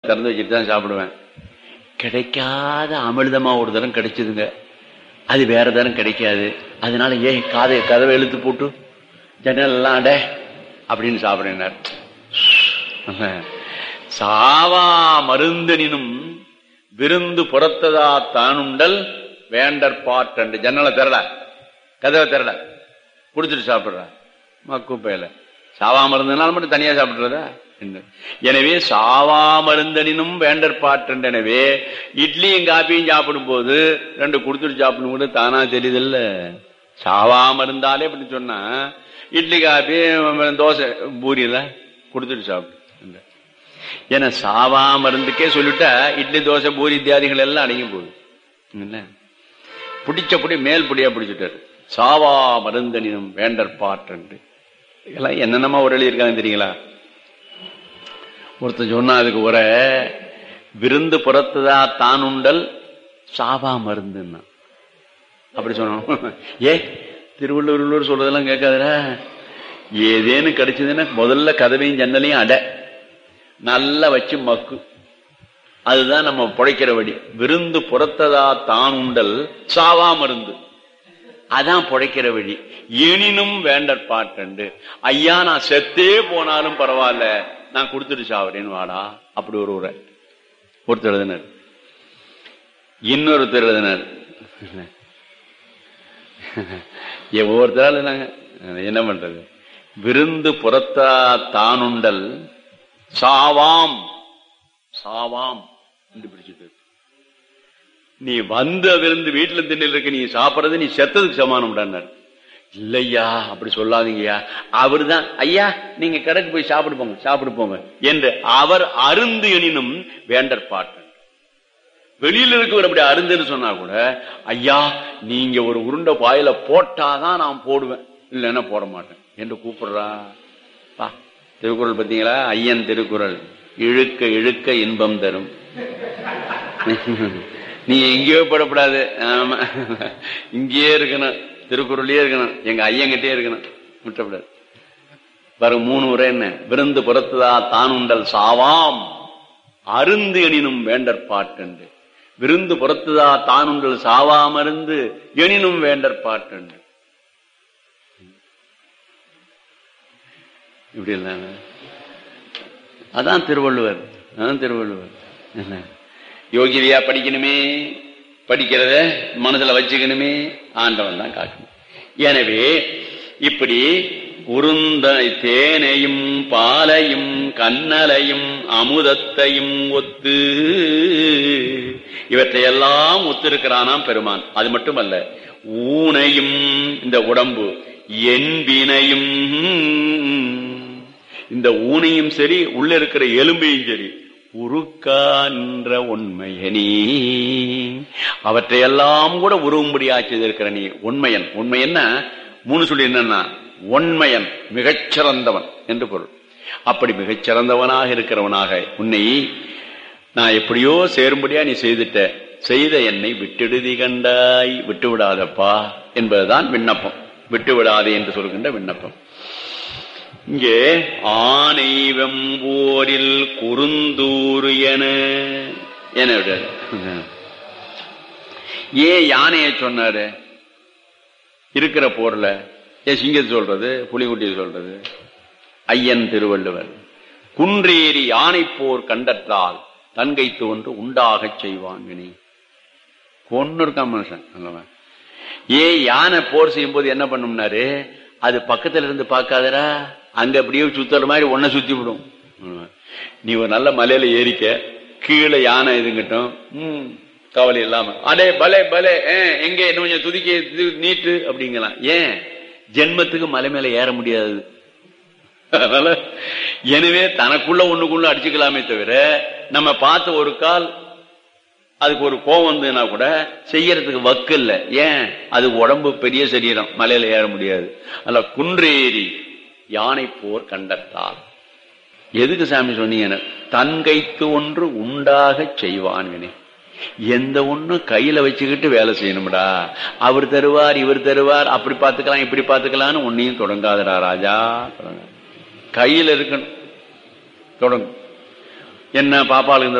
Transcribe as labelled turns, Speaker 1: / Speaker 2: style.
Speaker 1: திறந்து வச்சுட்டு தான் சாப்பிடுவேன் கிடைக்காத அமிர்தமா ஒரு தரம் கிடைச்சதுங்க அது வேற தரம் கிடைக்காது அதனால ஏன் காதை கதவை இழுத்து போட்டு ஜன்னல் எல்லாம் அட அப்படின்னு சாப்பிடுறார் சாவா மருந்தனினும் விருந்து புறத்ததா தானுண்டல் வேண்டற்பாட்டு ஜன்னலை திறல கதவை திறல குடிச்சிட்டு சாப்பிடுற மக்குப்பையில சாவா மருந்துனாலும் மட்டும் தனியா சாப்பிடுறதா என்ன? எனவே சாவா மருந்தனினும் வேண்டற்பாட்டு எனவே இட்லியும் காப்பியும் சாப்பிடும் போது ரெண்டு குடுத்துட்டு சாப்பிடும் கூட தானா தெரியுதில்ல சாவா மருந்தாலே அப்படி சொன்னா இட்லி காப்பி தோசை பூரியில குடுத்துட்டு சாப்பிடு ஏன்னா சாவா மருந்துக்கே சொல்லிட்டா இட்லி தோசை பூரி இத்தியாதிகள் எல்லாம் அடங்கி போகுது இல்ல பிடிச்ச புடி மேல் புடியா பிடிச்சிட்டாரு சாவா மருந்தனினும் வேண்டற்பாட்டு இதெல்லாம் என்னென்னமா ஒரு எழுதியிருக்காங்க தெரியுங்களா ஒருத்தன் சொன்னா அதுக்கு ஒரு விருந்து புறத்துதா தான் உண்டல் சாவா மருந்துன்னா அப்படி சொன்னோம் ஏ திருவள்ளுவர் சொல்றதெல்லாம் கேட்காதடா ஏதேன்னு கிடைச்சதுன்னா முதல்ல கதவையும் ஜன்னலையும் அடை நல்லா வச்சு மக்கு அதுதான் நம்ம புழைக்கிற வழி விருந்து புறத்ததா தான் உண்டல் சாவா மருந்து அதான் புழைக்கிற வழி எனினும் வேண்டற்பாட்டு ஐயா நான் செத்தே போனாலும் பரவாயில்ல நான் கொடுத்துட்டு சாவறேன்னு வாடா அப்படி ஒரு உரை ஒருத்தர் எழுதினார் இன்னொருத்தர் எழுதினார் ஒவ்வொருத்தரால் எழுதினாங்க என்ன பண்றது விருந்து புறத்தா தானுண்டல் சாவாம் சாவாம் என்று பிடிச்சிட்டு நீ வந்த விருந்து வீட்டுல திண்ணில் இருக்க நீ சாப்பிடுறது நீ செத்ததுக்கு சமானம் இல்லையா அப்படி சொல்லாதீங்கய்யா அவர் தான் ஐயா நீங்க கடைக்கு போய் சாப்பிடு போங்க சாப்பிடு போங்க என்று அவர் அருந்து எனினும் வேண்டற்பாட்டு வெளியில இருக்கவர் அப்படி அருந்துன்னு சொன்னா கூட ஐயா நீங்க ஒரு உருண்டை பாயில போட்டாதான் நான் போடுவேன் இல்லைன்னா போட மாட்டேன் என்று கூப்பிடுறா பா திருக்குறள் பார்த்தீங்களா ஐயன் திருக்குறள் இழுக்க இழுக்க இன்பம் தரும் நீ எங்கேயோ படப்படாது ஆமா இங்கேயே இருக்கணும் திருக்குறளே இருக்கணும் எங்க ஐயங்கிட்டே இருக்கணும் விட்டப்படாது வரும் மூணு உரை என்ன விருந்து புறத்துதா தான் உண்டல் சாவாம் அருந்து எனினும் வேண்டற்பாட்டு விருந்து புறத்துதா தான் உண்டல் சாவாமருந்து எனினும் வேண்டற்பாட்டு இப்படி இல்லாம அதான் திருவள்ளுவர் அதான் திருவள்ளுவர் என்ன யோகிதையா படிக்கணுமே படிக்கிறத மனசுல வச்சுக்கணுமே ஆண்டவன் தான் காக்கணும் எனவே இப்படி உருந்த தேனையும் பாலையும் கண்ணலையும் அமுதத்தையும் ஒத்து இவற்றையெல்லாம் ஒத்திருக்கிறானாம் பெருமான் அது மட்டுமல்ல ஊனையும் இந்த உடம்பு என்பினையும் இந்த ஊனையும் சரி உள்ள இருக்கிற எலும்பையும் சரி உருக்கான்ற உண்மையனி அவற்றையெல்லாம் கூட உருவும்படியா செய்திருக்கிற நீ உண்மையன் உண்மையன்னா மூணு சொல்லி என்னன்னா உண்மையன் மிகச்சிறந்தவன் என்று பொருள் அப்படி மிகச்சிறந்தவனாக இருக்கிறவனாக உன்னை நான் எப்படியோ சேரும்படியா நீ செய்துட்ட செய்த என்னை விட்டுடுதி கண்டாய் விட்டு விடாதப்பா என்பதுதான் விண்ணப்பம் விட்டு விடாதே என்று சொல்கின்ற விண்ணப்பம் இங்கே ஆனை வெம்போரில் குறுந்தூறு என என விடாது ஏன் யானையை சொன்னாரு இருக்கிற போர்ல ஏன் சிங்கத்தை சொல்றது புலிகுட்டியை சொல்றது ஐயன் திருவள்ளுவர் குன்றேறி யானை போர் கண்டற்றால் தன்கை தோன்று உண்டாகச் செய்வான் வினி கொன்னு இருக்கான் மனுஷன் அல்லவன் ஏன் யானை போர் செய்யும் போது என்ன பண்ணும்னாரு அது பக்கத்துல இருந்து பார்க்காதரா அங்க அப்படியே சுத்துற மாதிரி ஒன்ன சுத்தி விடும் நீ ஒரு நல்ல மலையில ஏறிக்க கீழே யானை இதுங்கட்டும் உம் கவலை இல்லாம அடே பலே பலே எங்க என்ன கொஞ்சம் துதிக்க நீட்டு அப்படிங்கலாம் ஏன் ஜென்மத்துக்கு மலை மேல ஏற முடியாது அதனால எனவே தனக்குள்ள ஒண்ணுக்குள்ள அடிச்சுக்கலாமே தவிர நம்ம பார்த்த ஒரு கால் அதுக்கு ஒரு கோவம் வந்ததுன்னா கூட செய்யறதுக்கு வக்கு இல்லை ஏன் அது உடம்பு பெரிய சரீரம் மலையில ஏற முடியாது அல்ல குன்றேறி யானை போர் கண்டத்தால் எதுக்கு சாமி சொன்னீங்க தன்கைத்து ஒன்று உண்டாக செய்வான் வினை எந்த ஒண்ணு கையில வச்சுக்கிட்டு வேலை செய்யணும்டா அவர் தருவார் இவர் தருவார் அப்படி பாத்துக்கலாம் இப்படி பாத்துக்கலாம்னு ஒன்னையும் தொடங்காதடா ராஜா தொடங்க கையில இருக்கணும் தொடங்கும் என்ன பாப்பாளுக்கு